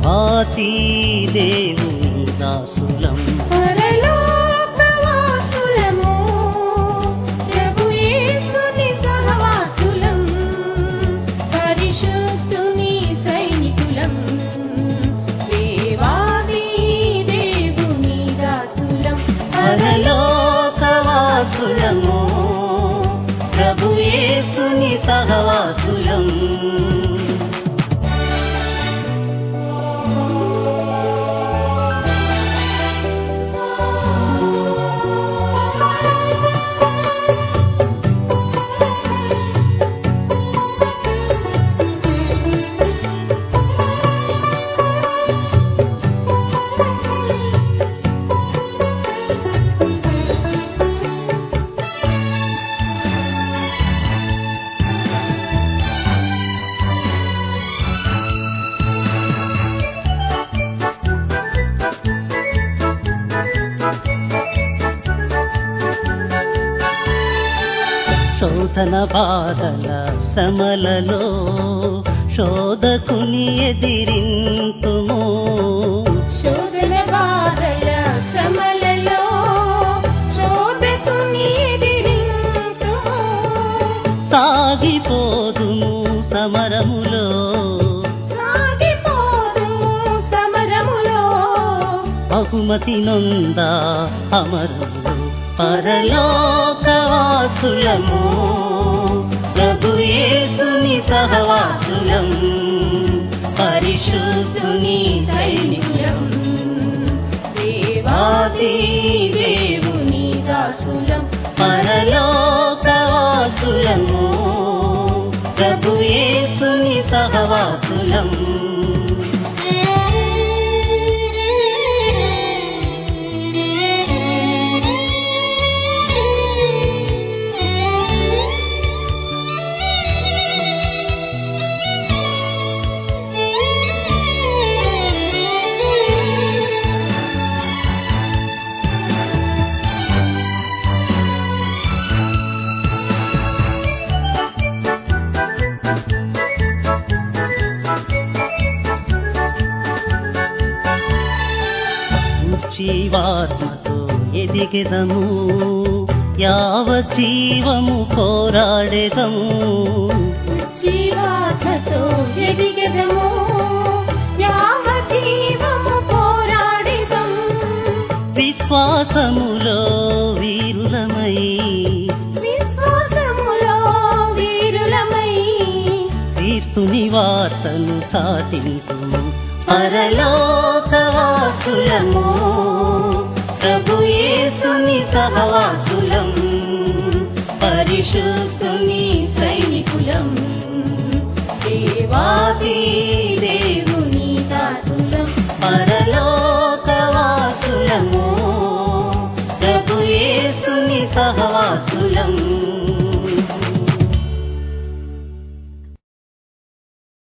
దేవాతి దేవుని దాసులం పరలోకవాసులము, ప్రభు యేసుని సహవాసులం, పరిశుద్ధుని సైనికులం, దేవాది దేవుని దాసులం. పరలోకవాసులము ప్రభు యేసుని సహవాసులం శోధన బాధల శ్రమలలో శోధకుని ఎదిరింతుము శోధన బాధల శ్రమలలో శోధకుని ఎదిరింతుము. సాగిపోదుము సమరములో సాగిపోదుము సమరములో బహుమతి నొంద అమరులు పరలోకవాసులము ప్రభు యేసుని సహవాసులం పరిశుద్ధుని సైనికులం దేవాది దేవుని దాసులం పరలోకవాసులము ప్రభు యేసుని సహవాసులం జీవాత్మతో ఎదిగెదము యావ జీవము పోరాడెదము జీవాత్మతో ఎదిగెదము యావ జీవము పోరాడెదం విశ్వాసములో వీరులమై విశ్వాసములో వీరులమై క్రీస్తుని వార్తను చాటింతుము పరలోకవాసులము ప్రభు యేసుని సహవాసులం పరిశుద్ధుని సైనికులం దేవాది దేవుని దాసులం పరలోకవాసులము ప్రభు యేసుని సహవాసులం